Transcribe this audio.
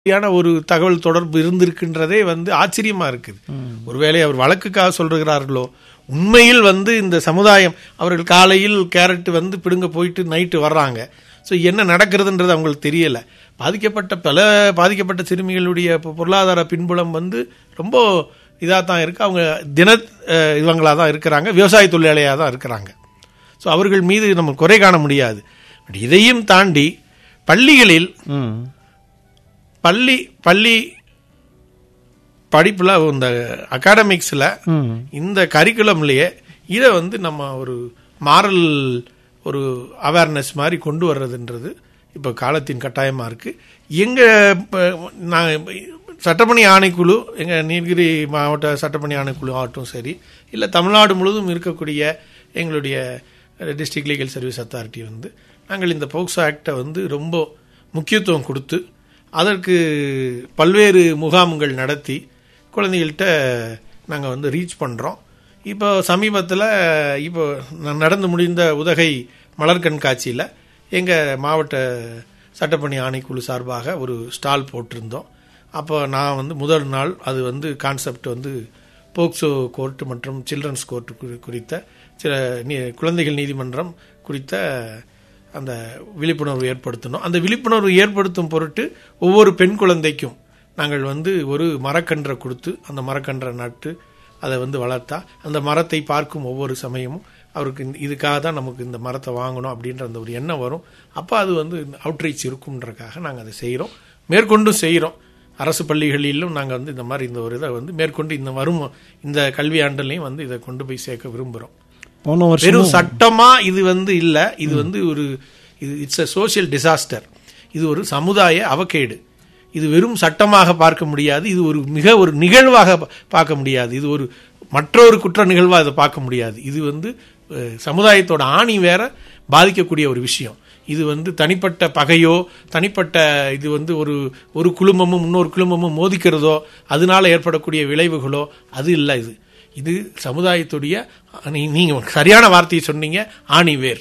யான ஒரு தகவல் தொடர்பு இருந்திருக்கின்றதே வந்து ஆச்சரியமா இருக்குது ஒருவேளை அவர் வழக்குக்காக சொல்றார்களோ உண்மையில் வந்து இந்த சமுதாயம் அவர்கள் காலையில் கேரட் வந்து பிடுங்க போயிட்டு நைட்டு வர்றாங்க ஸோ என்ன நடக்கிறதுன்றது அவங்களுக்கு தெரியல பாதிக்கப்பட்ட பல பாதிக்கப்பட்ட சிறுமிகளுடைய பொ- பொருளாதார பின்புலம் வந்து ரொம்ப இதாக தான் இருக்கு அவங்க தின அஹ், இவங்களா தான் இருக்கிறாங்க விவசாய தொழிலாளியாக தான் இருக்கிறாங்க ஸோ அவர்கள் மீது நம்ம குறை காண முடியாது பட் இதையும் தாண்டி பள்ளிகளில் ம் பள்ளி பள்ளி படிப்புல இந்த அகாடமிக்ஸில் ம் இந்த கரிக்குலம்லயே இதை வந்து நம்ம ஒரு மாரல் ஒரு அவேர்னஸ் மாதிரி கொண்டு வர்றதுன்றது இப்போ காலத்தின் கட்டாயமாக இருக்கு எங்க இப்ப நான் சட்டப்பணி ஆணைக்குழு எங்க நீலகிரி மாவட்ட சட்டப்பணி ஆணைக்குழு ஆகட்டும் சரி இல்லை தமிழ்நாடு முழுவதும் இருக்கக்கூடிய எங்களுடைய டிஸ்ட்ரிக்ட் லீகல் சர்வீஸ் அத்தாரிட்டி வந்து நாங்கள் இந்த போக்சோ ஆக்டை வந்து ரொம்ப முக்கியத்துவம் கொடுத்து அதற்கு பல்வேறு முகாம்கள் நடத்தி குழந்தைகள்கிட்ட நாங்கள் வந்து ரீச் பண்ணுறோம் இப்போ சமீபத்தில் இப்போ ந- நடந்து முடிந்த உதகை மலர் கண்காட்சியில் எங்கள் மாவட்ட சட்டப்பணி ஆணைக்குழு சார்பாக ஒரு ஸ்டால் போட்டிருந்தோம் அப்போ நான் வந்து முதல் நாள் அது வந்து கான்செப்ட் வந்து போக்சோ கோர்ட் மற்றும் சில்ட்ரன்ஸ் கோர்ட் குறித்த சில நீ- குழந்தைகள் நீதிமன்றம் குறித்த அந்த விழிப்புணர்வு ஏற்படுத்தணும் அந்த விழிப்புணர்வு ஏற்படுத்தும் பொருட்டு ஒவ்வொரு பெண் குழந்தைக்கும் நாங்கள் வந்து ஒரு மரக்கன்றை கொடுத்து அந்த மரக்கன்றை நட்டு அதை வந்து வளர்த்தா அந்த மரத்தை பார்க்கும் ஒவ்வொரு சமயமும் அவருக்கு இந்த- இதுக்காக தான் நமக்கு இந்த மரத்தை வாங்கணும் அப்படின்ற அந்த ஒரு எண்ணம் வரும் அப்போ அது வந்து அவுட்ரீச் இருக்கும்ன்றக்காக நாங்கள் அதை செய்கிறோம் மேற்கொண்டும் செய்கிறோம் அரசு பள்ளிகளிலும் நாங்கள் வந்து இந்த மாதிரி இந்த ஒரு இதை வந்து மேற்கொண்டு இந்த வரும் இந்த கல்வியாண்டுலையும் வந்து இதை கொண்டு போய் சேர்க்க விரும்புகிறோம் போன வருஷம் வெறும் சட்டமா இது வந்து இல்ல இது வந்து ஒரு இது இட்ஸ் a சோஷியல் டிசாஸ்டர் இது ஒரு சமுதாய அவக்கேடு இது வெறும் சட்டமாக பார்க்க முடியாது இது ஒரு மிக ஒரு நிகழ்வாக பா- பார்க்க முடியாது இது ஒரு மற்றொரு குற்ற நிகழ்வாக இதை பார்க்க முடியாது இது வந்து அஹ், சமுதாயத்தோட ஆணி வேற பாதிக்கக்கூடிய ஒரு விஷயம் இது வந்து தனிப்பட்ட பகையோ தனிப்பட்ட இது வந்து ஒரு ஒரு குழுமமும் இன்னொரு குழுமமும் மோதிக்கிறதோ அதனால ஏற்படக்கூடிய விளைவுகளோ அது இல்லை இது இது சமுதாயத்துடைய நீ- நீங்க சரியான வார்த்தையை சொன்னீங்க ஆணி வேர்